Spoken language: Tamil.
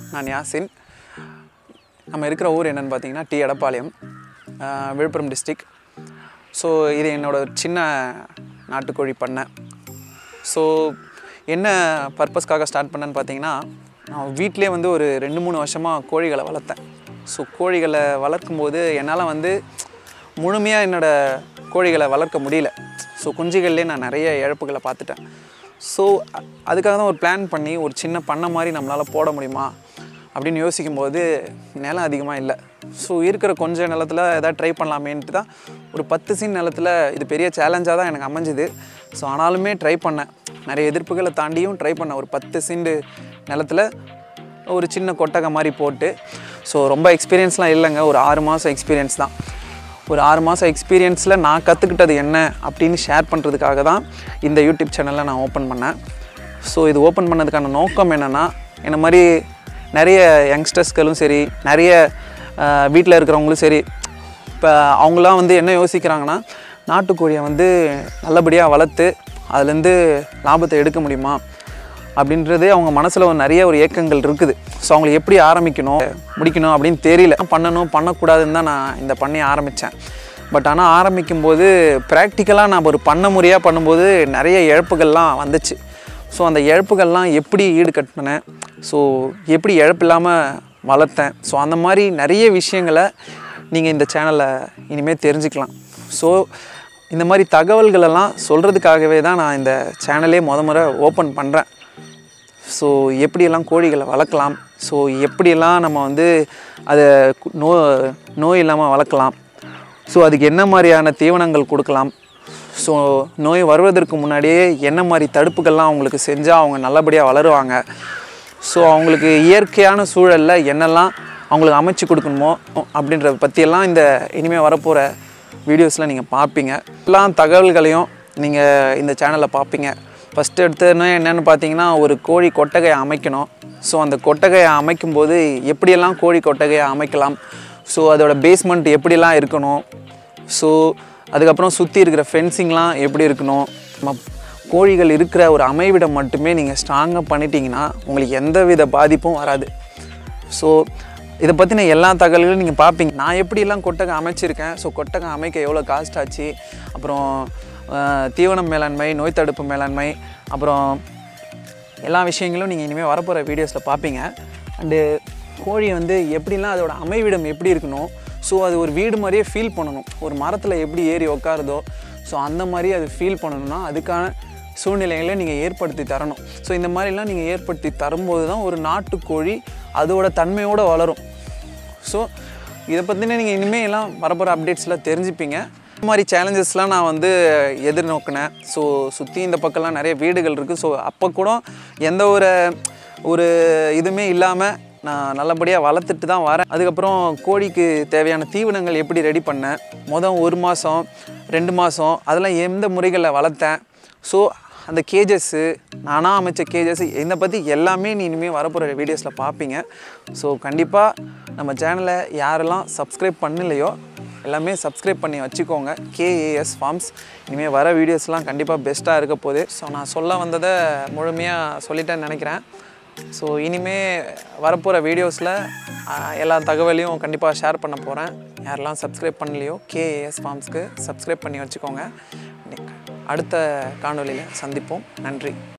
நான் யாசின் நம்ம இருக்கிற ஊர் என்னென்னு பார்த்தீங்கன்னா டி எடப்பாளையம் ஆஹ் விழுப்புரம் டிஸ்ட்ரிக் ஸோ இது என்னோட சின்ன நாட்டுக்கோழி பண்ணை ஸோ என்ன பர்பஸ்க்காக ஸ்டார்ட் பண்ணேன்னு பார்த்தீங்கன்னா நான் வீட்டிலே வந்து ஒரு ரெண்டு மூணு வருஷமாக கோழிகளை வளர்த்தேன் ஸோ கோழிகளை வளர்க்கும் போது என்னால் வந்து முழுமையாக என்னோடய கோழிகளை வளர்க்க முடியல ஸோ குஞ்சுகள்லேயே நான் நிறைய இழப்புகளை பார்த்துட்டேன் ஸோ அதுக்காக தான் ஒரு பிளான் பண்ணி ஒரு சின்ன பண்ணை மாதிரி நம்மளால் போட முடியுமா அப்படின்னு யோசிக்கும்போது நிலம் அதிகமாக இல்லை ஸோ இருக்கிற கொஞ்ச நிலத்தில் எதாவது ட்ரை பண்ணலாமேன்ட்டு தான் ஒரு பத்து சீன் நிலத்தில் இது பெரிய சேலஞ்சாக தான் எனக்கு அமைஞ்சுது ஸோ ஆனாலுமே ட்ரை பண்ணேன் நிறைய எதிர்ப்புகளை தாண்டியும் ட்ரை பண்ணேன் ஒரு பத்து சிண்டு நிலத்தில் ஒரு சின்ன கொட்டகை மாதிரி போட்டு ஸோ ரொம்ப எக்ஸ்பீரியன்ஸ்லாம் இல்லைங்க ஒரு ஆறு மாதம் எக்ஸ்பீரியன்ஸ் தான் ஒரு ஆறு மாதம் எக்ஸ்பீரியன்ஸில் நான் கற்றுக்கிட்டது என்ன அப்படின்னு ஷேர் பண்ணுறதுக்காக தான் இந்த யூடியூப் சேனலை நான் ஓப்பன் பண்ணேன் ஸோ இது ஓப்பன் பண்ணதுக்கான நோக்கம் என்னென்னா என்ன மாதிரி நிறைய யங்ஸ்டர்ஸ்களும் சரி நிறைய வீட்டில் இருக்கிறவங்களும் சரி இப்போ அவங்களாம் வந்து என்ன யோசிக்கிறாங்கன்னா நாட்டுக்கோழியை வந்து நல்லபடியாக வளர்த்து அதுலேருந்து லாபத்தை எடுக்க முடியுமா அப்படின்றது அவங்க மனசில் ஒரு நிறைய ஒரு ஏக்கங்கள் இருக்குது ஸோ அவங்களை எப்படி ஆரம்பிக்கணும் முடிக்கணும் அப்படின்னு தெரியல பண்ணணும் பண்ணக்கூடாதுன்னு தான் நான் இந்த பண்ணி ஆரம்பித்தேன் பட் ஆனால் ஆரம்பிக்கும் போது ப்ராக்டிக்கலாக நான் ஒரு பண்ண முறையாக பண்ணும்போது நிறைய இழப்புகள்லாம் வந்துச்சு ஸோ அந்த இழப்புகள்லாம் எப்படி ஈடுகட்டினேன் ஸோ எப்படி இழப்பு இல்லாமல் வளர்த்தேன் ஸோ அந்த மாதிரி நிறைய விஷயங்களை நீங்கள் இந்த சேனலில் இனிமேல் தெரிஞ்சுக்கலாம் ஸோ இந்த மாதிரி தகவல்களெல்லாம் சொல்கிறதுக்காகவே தான் நான் இந்த சேனலே முத முறை ஓப்பன் பண்ணுறேன் ஸோ எப்படியெல்லாம் கோழிகளை வளர்க்கலாம் ஸோ எப்படியெல்லாம் நம்ம வந்து அதை கு- நோ நோய் இல்லாமல் வளர்க்கலாம் ஸோ அதுக்கு என்ன மாதிரியான தீவனங்கள் கொடுக்கலாம் ஸோ நோய் வருவதற்கு முன்னாடியே என்ன மாதிரி தடுப்புகள்லாம் அவங்களுக்கு செஞ்சால் அவங்க நல்லபடியாக வளருவாங்க ஸோ அவங்களுக்கு இயற்கையான சூழலில் என்னெல்லாம் அவங்களுக்கு அமைச்சு கொடுக்கணுமோ அப்படின்றத பற்றியெல்லாம் இந்த இனிமேல் வரப்போகிற வீடியோஸில் நீங்கள் பார்ப்பீங்க எல்லா தகவல்களையும் நீங்கள் இந்த சேனலில் பார்ப்பீங்க ஃபஸ்ட்டு எடுத்தோன்னே என்னென்னு பார்த்தீங்கன்னா ஒரு கோழி கொட்டகையை அமைக்கணும் ஸோ அந்த கொட்டகையை அமைக்கும்போது எப்படியெல்லாம் கோழி கொட்டகையை அமைக்கலாம் ஸோ அதோட பேஸ்மெண்ட் எப்படிலாம் இருக்கணும் ஸோ அதுக்கப்புறம் சுற்றி இருக்கிற ஃபென்சிங்லாம் எப்படி இருக்கணும் நம்ம கோழிகள் இருக்கிற ஒரு அமைவிடம் மட்டுமே நீங்கள் ஸ்ட்ராங்காக பண்ணிட்டீங்கன்னா உங்களுக்கு எந்த வித பாதிப்பும் வராது ஸோ இதை பற்றின எல்லா தகவல்களும் நீங்கள் பார்ப்பீங்க நான் எப்படிலாம் கொட்டகை அமைச்சிருக்கேன் ஸோ கொட்டகை அமைக்க எவ்வளோ காஸ்ட் ஆச்சு அப்புறம் அஹ், தீவனம் மேலாண்மை நோய் தடுப்பு மேலாண்மை அப்புறம் எல்லா விஷயங்களும் நீங்கள் இனிமேல் வரப்போகிற வீடியோஸில் பார்ப்பீங்க அண்டு கோழி வந்து எப்படிலாம் அதோட அமைவிடம் எப்படி இருக்கணும் ஸோ அது ஒரு வீடு மாதிரியே ஃபீல் பண்ணணும் ஒரு மரத்தில் எப்படி ஏறி உட்காருதோ ஸோ அந்த மாதிரி அது ஃபீல் பண்ணணும்னா அதுக்கான சூழ்நிலைகளை நீங்கள் ஏற்படுத்தி தரணும் ஸோ இந்த மாதிரிலாம் நீங்கள் ஏற்படுத்தி தரும்போது தான் ஒரு நாட்டுக்கோழி அதோட தன்மையோடு வளரும் ஸோ இதை பற்றின நீங்கள் இனிமேல் எல்லாம் வரப்போகிற அப்டேட்ஸ்லாம் தெரிஞ்சுப்பீங்க இந்த மாதிரி சேலஞ்சஸ்லாம் நான் வந்து எதிர்நோக்கினேன் ஸோ சுற்றி இந்த பக்கம்லாம் நிறைய வீடுகள் இருக்குது ஸோ அப்போ கூட எந்த ஒரு ஒரு இதுவுமே இல்லாமல் நான் நல்லபடியாக வளர்த்துட்டு தான் வரேன் அதுக்கப்புறம் கோழிக்கு தேவையான தீவனங்கள் எப்படி ரெடி பண்ணேன் மொதல் ஒரு மாதம் ரெண்டு மாதம் அதெல்லாம் எந்த முறைகளில் வளர்த்தேன் ஸோ அந்த கேஜஸ்ஸு நானாக அமைச்ச கேஜஸ் இதை பற்றி எல்லாமே நீ இனிமேல் வரப்போகிற வீடியோஸில் பார்ப்பீங்க ஸோ கண்டிப்பாக நம்ம சேனலை யாரெல்லாம் சப்ஸ்கிரைப் பண்ணலையோ எல்லாமே சப்ஸ்கிரைப் பண்ணி வச்சுக்கோங்க கேஏஎஸ் ஃபார்ம்ஸ் இனிமேல் வர வீடியோஸ்லாம் கண்டிப்பாக பெஸ்ட்டாக இருக்க போகுது ஸோ நான் சொல்ல வந்ததை முழுமையாக சொல்லிட்டேன்னு நினைக்கிறேன் ஸோ இனிமே வரப்போகிற வீடியோஸில் எல்லா தகவலையும் கண்டிப்பாக ஷேர் பண்ண போகிறேன் யாரெல்லாம் சப்ஸ்கிரைப் பண்ணலையோ கேஏஎஸ் ஃபார்ம்ஸ்க்கு சப்ஸ்கிரைப் பண்ணி வச்சுக்கோங்க அடுத்த காணொளியில் சந்திப்போம் நன்றி